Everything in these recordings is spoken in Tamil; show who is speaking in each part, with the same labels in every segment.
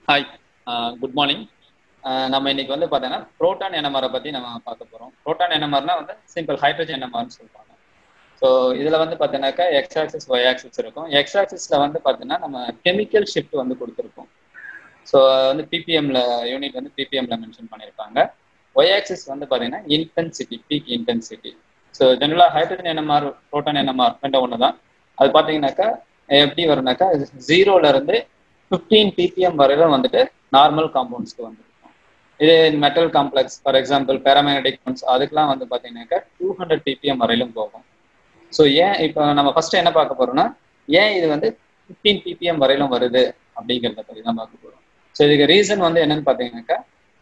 Speaker 1: ஹாய் குட் மார்னிங் நம்ம இன்னைக்கு வந்து பார்த்தீங்கன்னா புரோட்டான் என்எம்ஆரை பற்றி நம்ம பார்க்க போகிறோம் புரோட்டான் என்எம்ஆர்னா வந்து சிம்பிள் ஹைட்ரஜன் என்எம்ஆர்னு சொல்லுவாங்க ஸோ இதில் வந்து பார்த்தீங்கன்னாக்கா எக்ஸ் ஆக்சிஸ் ஒய் ஆக்சிஸ் இருக்கும் எக்ஸ் ஆக்சிஸில் வந்து பார்த்தீங்கன்னா நம்ம கெமிக்கல் ஷிஃப்ட் வந்து கொடுத்துருக்கோம் ஸோ வந்து பிபிஎம்ல யூனிட் வந்து பிபிஎம்ல மென்ஷன் பண்ணியிருப்பாங்க ஒய் ஆக்சிஸ் வந்து பார்த்தீங்கன்னா இன்டென்சிட்டி பீக் இன்டென்சிட்டி ஸோ ஜென்ரலாக ஹைட்ரஜன் என்எம்ஆர் புரோட்டான் என்எம்ஆர் ரெண்டும் ஒன்று தான் அது பார்த்தீங்கன்னாக்கா எப்படி வரும்னாக்கா ஜீரோல இருந்து ஃபிஃப்டீன் பிபிஎம் வரையிலும் வந்துட்டு நார்மல் காம்பவுண்ட்ஸ்க்கு வந்துருக்கும் இது metal complex for example paramagnetic compounds அதுக்கெல்லாம் வந்து பார்த்தீங்கன்னாக்கா டூ ஹண்ட்ரட் பிபிஎம் வரையிலும் போகும் ஸோ ஏன் இப்போ நம்ம ஃபர்ஸ்ட் என்ன பார்க்க போறோம்னா ஏன் இது வந்து ஃபிஃப்டீன் பிபிஎம் வரையிலும் வருது அப்படிங்கிறத பற்றி தான் பார்க்க போறோம் ஸோ இதுக்கு ரீசன் வந்து என்னன்னு பார்த்தீங்கன்னாக்கா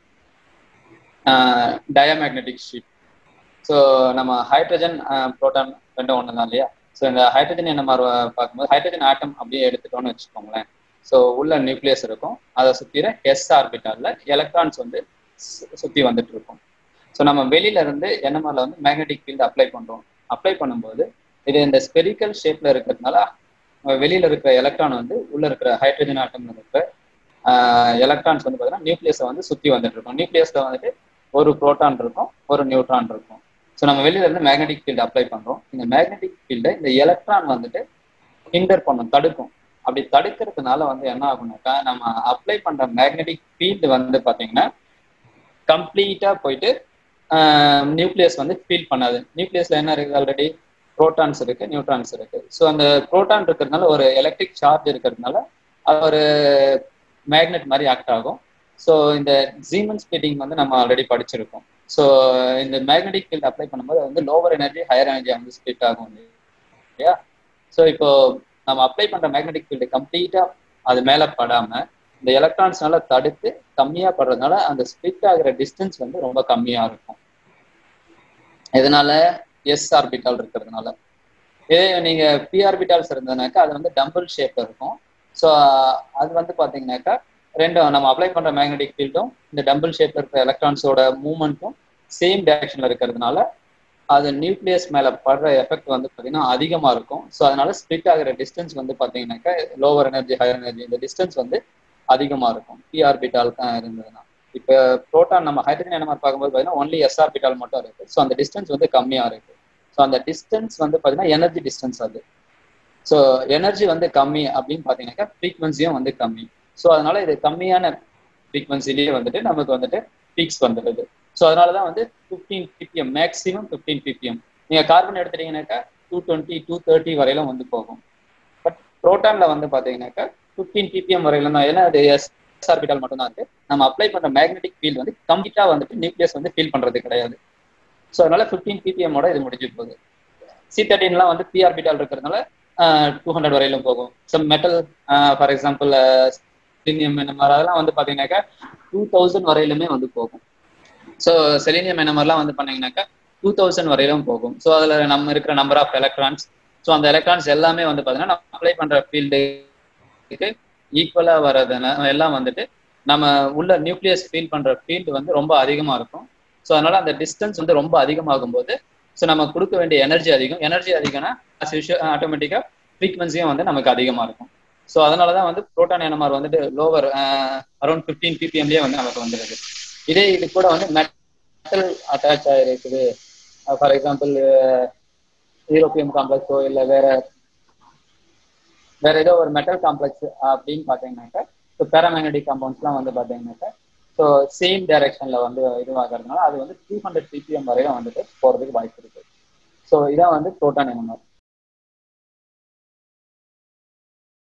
Speaker 1: டயமேக்னெட்டிக் ஷீட் ஸோ நம்ம ஹைட்ரஜன் புரோட்டான் ரெண்டும் ஒன்று தான் இல்லையா ஸோ இந்த ஹைட்ரஜன் என்ன மாதிரி பார்க்கும்போது ஹைட்ரஜன் ஆட்டம் அப்படியே எடுத்துட்டோம்னு வச்சுக்கோங்களேன் ஸோ உள்ள நியூக்ளியஸ் இருக்கும் அதை சுற்றிற எஸ் ஆர்பிட்டாலில் எலக்ட்ரான்ஸ் வந்து சுற்றி வந்துட்டு இருக்கும் ஸோ நம்ம வெளியில இருந்து என்எம்ஆர்ல வந்து மேக்னெட்டிக் ஃபீல்டு அப்ளை பண்ணுறோம் அப்ளை பண்ணும்போது இது இந்த ஸ்பெரிக்கல் ஷேப்ல இருக்கிறதுனால வெளியில இருக்கிற எலக்ட்ரான் வந்து உள்ள இருக்கிற ஹைட்ரஜன் ஆட்டம்ல இருக்கிற எலக்ட்ரான்ஸ் வந்து பார்த்தீங்கன்னா நியூக்ளியஸை வந்து சுற்றி வந்துட்டு இருக்கும் நியூக்ளியஸ்ல வந்துட்டு ஒரு புரோட்டான் இருக்கும் ஒரு நியூட்ரான் இருக்கும் ஸோ நம்ம வெளியில இருந்து மேக்னெட்டிக் ஃபீல்டு அப்ளை பண்றோம் இந்த மேக்னெட்டிக் ஃபீல்டை இந்த எலக்ட்ரான் வந்துட்டு ஹிண்டர் பண்ணும் தடுக்கும் அப்படி தடுக்கிறதுனால வந்து என்ன ஆகும்னாக்கா நம்ம அப்ளை பண்ற மேக்னெட்டிக் ஃபீல்டு வந்து பாத்தீங்கன்னா கம்ப்ளீட்டா போயிட்டு நியூக்ளியஸ் வந்து ஃபீல் பண்ணாது நியூக்ளியஸ்ல என்ன இருக்கு ஆல்ரெடி புரோட்டான்ஸ் இருக்கு நியூட்ரான்ஸ் இருக்கு ஸோ அந்த புரோட்டான் இருக்கிறதுனால ஒரு எலக்ட்ரிக் சார்ஜ் இருக்கிறதுனால அது ஒரு மேக்னெட் மாதிரி ஆக்ட் ஆகும் ஸோ இந்த ஜீமன் ஸ்பிளிட்டிங் வந்து நம்ம ஆல்ரெடி படிச்சிருக்கோம் ஸோ இந்த மேக்னெட்டிக் ஃபீல்ட் அப்ளை பண்ணும்போது அது வந்து லோவர் எனர்ஜி ஹையர் எனர்ஜி வந்து ஸ்பிளிட் ஆகும் இல்லையா ஸோ இப்போ நம்ம அப்ளை பண்ற மேக்னெட்டிக் ஃபீல்டு கம்ப்ளீட்டா அது மேல படாம இந்த எலக்ட்ரான்ஸ்னால தடுத்து கம்மியா படுறதுனால அந்த ஸ்பிளிட் ஆகிற டிஸ்டன்ஸ் வந்து ரொம்ப கம்மியா இருக்கும் இதனால எஸ் ஆர்பிட்டால் இருக்கிறதுனால இதே நீங்க பி ஆர்பிட்டால்ஸ் இருந்ததுனாக்கா அது வந்து டம்பிள் ஷேப்ல இருக்கும் ஸோ அது வந்து பாத்தீங்கன்னாக்கா ரெண்டும் நம்ம அப்ளை பண்ற மேக்னெட்டிக் ஃபீல்டும் இந்த டம்பிள் ஷேப்ல இருக்கிற எலக்ட்ரான்ஸோட மூவ்மெண்ட்டும் சேம் டைரக்ஷன்ல இருக்கிறதுனால அது நியூக்ளியஸ் மேல படுற எஃபெக்ட் வந்து பாத்தீங்கன்னா அதிகமா இருக்கும் ஸோ அதனால ஸ்பிளிட் ஆகிற டிஸ்டன்ஸ் வந்து பாத்தீங்கன்னாக்கா லோவர் எனர்ஜி ஹையர் எனர்ஜி இந்த டிஸ்டன்ஸ் வந்து அதிகமா இருக்கும் பி ஆர்பிட்டால் தான் இருந்ததுன்னா இப்போ புரோட்டான் நம்ம ஹைட்ரஜன் என்ன பார்க்கும்போது பார்த்தீங்கன்னா ஒன்லி எஸ் ஆர்பிட்டால் மட்டும் இருக்கு ஸோ அந்த டிஸ்டன்ஸ் வந்து கம்மியா இருக்கு ஸோ அந்த டிஸ்டன்ஸ் வந்து பாத்தீங்கன்னா எனர்ஜி டிஸ்டன்ஸ் அது ஸோ எனர்ஜி வந்து கம்மி அப்படின்னு பாத்தீங்கன்னாக்கா ஃப்ரீக்வன்சியும் வந்து கம்மி ஸோ அதனால இது கம்மியான ஃப்ரீக்வன்சிலேயே வந்துட்டு நமக்கு வந்துட்டு பீக்ஸ் வந்துடுது ஸோ அதனால தான் வந்து fifteen ppm maximum fifteen ppm நீங்கள் கார்பன் எடுத்துட்டீங்கன்னாக்கா டூ டுவெண்ட்டி டூ தேர்ட்டி வரையிலும் வந்து போகும் பட் ப்ரோட்டானில் வந்து பார்த்தீங்கன்னாக்கா ஃபிஃப்டீன் பிபிஎம் வரையிலும் தான் ஏன்னா அது எஸ் ஆர்பிட்டால் மட்டும் தான் இருக்கு நம்ம அப்ளை பண்ணுற மேக்னெட்டிக் ஃபீல்டு வந்து கம்ப்ளீட்டாக வந்துட்டு நியூக்ளியஸ் வந்து ஃபீல் பண்ணுறது கிடையாது ஸோ அதனால ஃபிஃப்டீன் பிபிஎம்மோட இது முடிஞ்சு போகுது சி தேர்ட்டின்லாம் வந்து பி ஆர்பிட்டால் இருக்கிறதுனால டூ ஹண்ட்ரட் வரையிலும் போகும் so metal for example selenium என்ன மாதிரி அதெல்லாம் வந்து பார்த்தீங்கன்னாக்கா டூ தௌசண்ட் வரையிலுமே வந்து போகும் ஸோ செலினியம் என்ன மாதிரிலாம் வந்து பண்ணீங்கன்னாக்கா டூ தௌசண்ட் வரையிலும் போகும் ஸோ அதில் நம்ம இருக்கிற நம்பர் ஆஃப் எலக்ட்ரான்ஸ் ஸோ அந்த எலக்ட்ரான்ஸ் எல்லாமே வந்து பார்த்தீங்கன்னா நம்ம அப்ளை பண்ணுற ஃபீல்டுக்கு ஈக்குவலாக வர்றதுனால எல்லாம் வந்துட்டு நம்ம உள்ள நியூக்ளியஸ் ஃபீல் பண்ணுற ஃபீல்டு வந்து ரொம்ப அதிகமாக இருக்கும் ஸோ அதனால அந்த டிஸ்டன்ஸ் வந்து ரொம்ப அதிகமாகும் போது ஸோ நம்ம கொடுக்க வேண்டிய எனர்ஜி அதிகம் எனர்ஜி அதிகம்னா ஆட்டோமேட்டிக்காக ஃப்ரீக்வன்சியும் வந்து நமக்கு அதிகமாக இருக்கும் ஸோ அதனால தான் வந்து புரோட்டான் என்எம்ஆர் வந்துட்டு லோவர் அரௌண்ட் ஃபிஃப்டீன் பிபிஎம்லேயே வந்து நமக்கு வந்துடுது இதே இது கூட வந்து மெட்டல் அட்டாச் ஆகிருக்குது ஃபார் எக்ஸாம்பிள் யூரோப்பியம் காம்ப்ளெக்ஸோ இல்லை வேற வேற ஏதோ ஒரு மெட்டல் காம்ப்ளெக்ஸ் அப்படின்னு பார்த்தீங்கன்னாக்கா ஸோ பேராமேக்னடிக் காம்பவுண்ட்ஸ்லாம் வந்து பார்த்தீங்கன்னாக்கா ஸோ சேம் டைரக்ஷன்ல வந்து இதுவாகிறதுனால அது வந்து டூ ஹண்ட்ரட் பிபிஎம் வரையும் வந்துட்டு போகிறதுக்கு வாய்ப்பு இருக்கு ஸோ இதான் வந்து புரோட்டான் என்எம்ஆர்